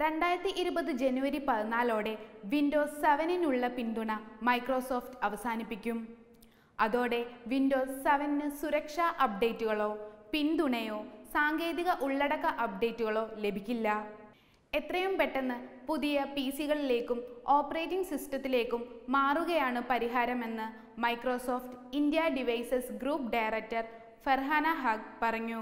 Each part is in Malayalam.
രണ്ടായിരത്തി ഇരുപത് ജനുവരി പതിനാലോടെ വിൻഡോസ് സെവനിനുള്ള പിന്തുണ മൈക്രോസോഫ്റ്റ് അവസാനിപ്പിക്കും അതോടെ വിൻഡോസ് സെവനിന് സുരക്ഷാ അപ്ഡേറ്റുകളോ പിന്തുണയോ സാങ്കേതിക ഉള്ളടക്ക അപ്ഡേറ്റുകളോ ലഭിക്കില്ല എത്രയും പെട്ടെന്ന് പുതിയ പി സികളിലേക്കും ഓപ്പറേറ്റിംഗ് സിസ്റ്റത്തിലേക്കും മാറുകയാണ് പരിഹാരമെന്ന് Microsoft India devices group director Farhana Haq പറഞ്ഞു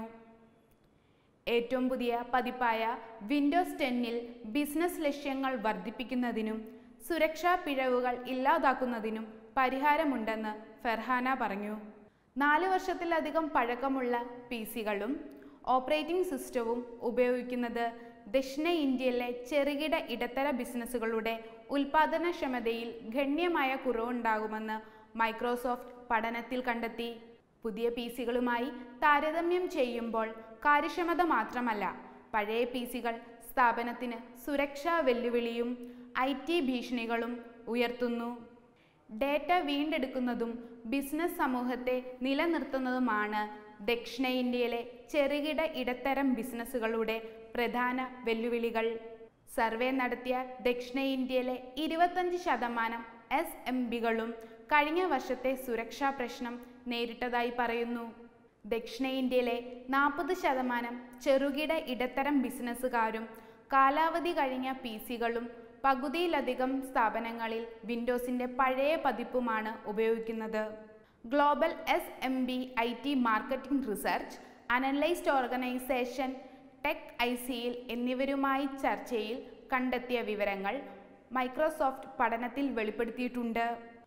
ഏറ്റവും പുതിയ പതിപ്പായ വിൻഡോസ് ടെന്നിൽ ബിസിനസ് ലക്ഷ്യങ്ങൾ വർദ്ധിപ്പിക്കുന്നതിനും സുരക്ഷാ പിഴവുകൾ ഇല്ലാതാക്കുന്നതിനും പരിഹാരമുണ്ടെന്ന് ഫെർഹാന പറഞ്ഞു നാല് വർഷത്തിലധികം പഴക്കമുള്ള പി സികളും ഓപ്പറേറ്റിംഗ് സിസ്റ്റവും ഉപയോഗിക്കുന്നത് ദക്ഷിണ ഇന്ത്യയിലെ ചെറുകിട ഇടത്തര ബിസിനസ്സുകളുടെ ഉൽപാദനക്ഷമതയിൽ ഗണ്യമായ കുറവുണ്ടാകുമെന്ന് മൈക്രോസോഫ്റ്റ് പഠനത്തിൽ കണ്ടെത്തി പുതിയ പി സികളുമായി താരതമ്യം ചെയ്യുമ്പോൾ കാര്യക്ഷമത മാത്രമല്ല പഴയ പി സികൾ സ്ഥാപനത്തിന് സുരക്ഷാ വെല്ലുവിളിയും ഐ ടി ഭീഷണികളും ഉയർത്തുന്നു ഡേറ്റ വീണ്ടെടുക്കുന്നതും ബിസിനസ് സമൂഹത്തെ നിലനിർത്തുന്നതുമാണ് ദക്ഷിണ ഇന്ത്യയിലെ ചെറുകിട ഇടത്തരം ബിസിനസ്സുകളുടെ പ്രധാന വെല്ലുവിളികൾ സർവേ നടത്തിയ ദക്ഷിണ ഇന്ത്യയിലെ ഇരുപത്തഞ്ച് ശതമാനം എസ് എം ബികളും കഴിഞ്ഞ വർഷത്തെ സുരക്ഷാ പ്രശ്നം നേരിട്ടതായി പറയുന്നു ദക്ഷിണ ഇന്ത്യയിലെ നാൽപ്പത് ശതമാനം ചെറുകിട ഇടത്തരം ബിസിനസ്സുകാരും കാലാവധി കഴിഞ്ഞ പി സികളും പകുതിയിലധികം സ്ഥാപനങ്ങളിൽ വിൻഡോസിന്റെ പഴയ പതിപ്പുമാണ് ഉപയോഗിക്കുന്നത് global S M B I T marketing research analysed organisation tech I സിയിൽ എന്നിവരുമായി ചർച്ചയിൽ കണ്ടെത്തിയ വിവരങ്ങൾ മൈക്രോസോഫ്റ്റ് പഠനത്തിൽ വെളിപ്പെടുത്തിയിട്ടുണ്ട്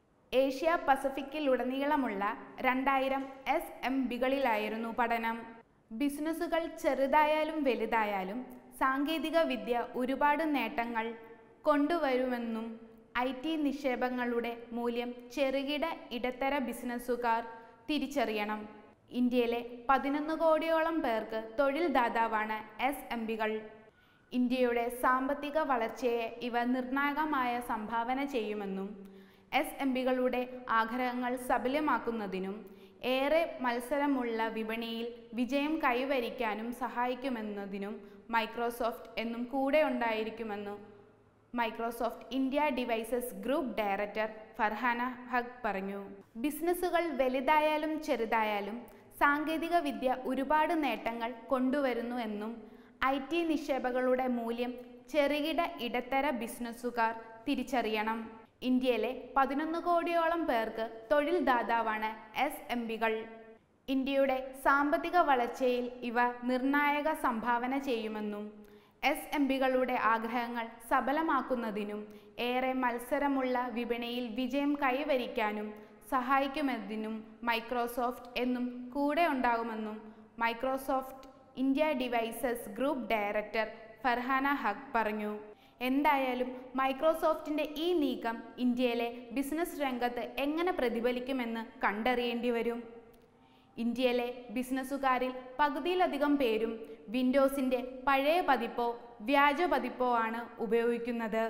ഏഷ്യ പസഫിക്കിലുടനീളമുള്ള രണ്ടായിരം എസ് എം ബികളിലായിരുന്നു പഠനം ബിസിനസ്സുകൾ ചെറുതായാലും വലുതായാലും സാങ്കേതിക വിദ്യ ഒരുപാട് നേട്ടങ്ങൾ കൊണ്ടുവരുമെന്നും ഐ ടി നിക്ഷേപങ്ങളുടെ മൂല്യം ചെറുകിട ഇടത്തര ബിസിനസ്സുകാർ തിരിച്ചറിയണം ഇന്ത്യയിലെ പതിനൊന്ന് കോടിയോളം പേർക്ക് തൊഴിൽ ദാതാവാണ് എസ് എം ബികൾ ഇന്ത്യയുടെ സാമ്പത്തിക വളർച്ചയെ ഇവ നിർണായകമായ സംഭാവന ചെയ്യുമെന്നും എസ് എം ബികളുടെ ആഗ്രഹങ്ങൾ സഫലമാക്കുന്നതിനും ഏറെ മത്സരമുള്ള വിപണിയിൽ വിജയം കൈവരിക്കാനും സഹായിക്കുമെന്നതിനും മൈക്രോസോഫ്റ്റ് എന്നും കൂടെ ഉണ്ടായിരിക്കുമെന്നും Microsoft India devices group director Farhana Haq പറഞ്ഞു ബിസിനസ്സുകൾ വലുതായാലും ചെറുതായാലും സാങ്കേതിക വിദ്യ ഒരുപാട് നേട്ടങ്ങൾ കൊണ്ടുവരുന്നു എന്നും ഐ ടി നിക്ഷേപകളുടെ മൂല്യം ചെറുകിട ഇടത്തര ബിസിനസ്സുകാർ തിരിച്ചറിയണം ഇന്ത്യയിലെ പതിനൊന്ന് കോടിയോളം പേർക്ക് തൊഴിൽ ദാതാവാണ് എസ് എം ബികൾ ഇന്ത്യയുടെ സാമ്പത്തിക വളർച്ചയിൽ ഇവ നിർണായക സംഭാവന ചെയ്യുമെന്നും എസ് എം ബികളുടെ ആഗ്രഹങ്ങൾ സഫലമാക്കുന്നതിനും ഏറെ മത്സരമുള്ള വിപണിയിൽ വിജയം കൈവരിക്കാനും സഹായിക്കുമെന്നതിനും മൈക്രോസോഫ്റ്റ് എന്നും കൂടെ ഉണ്ടാകുമെന്നും Microsoft India devices group director Farhana Haq പറഞ്ഞു എന്തായാലും മൈക്രോസോഫ്റ്റിന്റെ ഈ നീക്കം ഇന്ത്യയിലെ ബിസിനസ് രംഗത്ത് എങ്ങനെ പ്രതിഫലിക്കുമെന്ന് കണ്ടറിയേണ്ടി വരും ഇന്ത്യയിലെ ബിസിനസ്സുകാരിൽ പകുതിയിലധികം പേരും വിൻഡോസിന്റെ പഴയ പതിപ്പോ വ്യാജ പതിപ്പോ ആണ് ഉപയോഗിക്കുന്നത്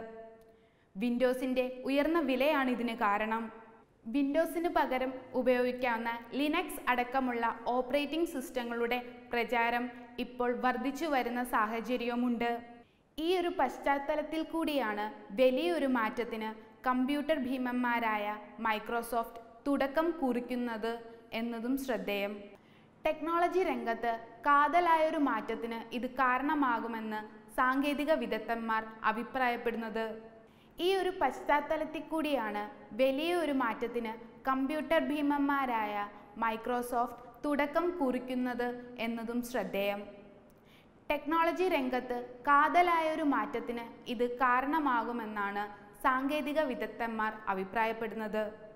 വിൻഡോസിന്റെ ഉയർന്ന വിലയാണ് ഇതിന് കാരണം വിൻഡോസിന് പകരം ഉപയോഗിക്കാവുന്ന ലിനക്സ് അടക്കമുള്ള ഓപ്പറേറ്റിംഗ് സിസ്റ്റങ്ങളുടെ പ്രചാരം ഇപ്പോൾ വർദ്ധിച്ചു വരുന്ന സാഹചര്യവുമുണ്ട് ഈ ഒരു പശ്ചാത്തലത്തിൽ കൂടിയാണ് വലിയൊരു മാറ്റത്തിന് കമ്പ്യൂട്ടർ ഭീമന്മാരായ മൈക്രോസോഫ്റ്റ് തുടക്കം കുറിക്കുന്നത് എന്നതും ശ്രദ്ധേയം ടെക്നോളജി രംഗത്ത് കാതലായൊരു മാറ്റത്തിന് ഇത് കാരണമാകുമെന്ന് സാങ്കേതിക വിദഗ്ധന്മാർ അഭിപ്രായപ്പെടുന്നത് ഈ ഒരു പശ്ചാത്തലത്തിൽ കൂടിയാണ് വലിയൊരു മാറ്റത്തിന് കമ്പ്യൂട്ടർ ഭീമന്മാരായ മൈക്രോസോഫ്റ്റ് തുടക്കം കുറിക്കുന്നത് എന്നതും ശ്രദ്ധേയം ടെക്നോളജി രംഗത്ത് കാതലായൊരു മാറ്റത്തിന് ഇത് കാരണമാകുമെന്നാണ് സാങ്കേതിക വിദഗ്ധന്മാർ അഭിപ്രായപ്പെടുന്നത്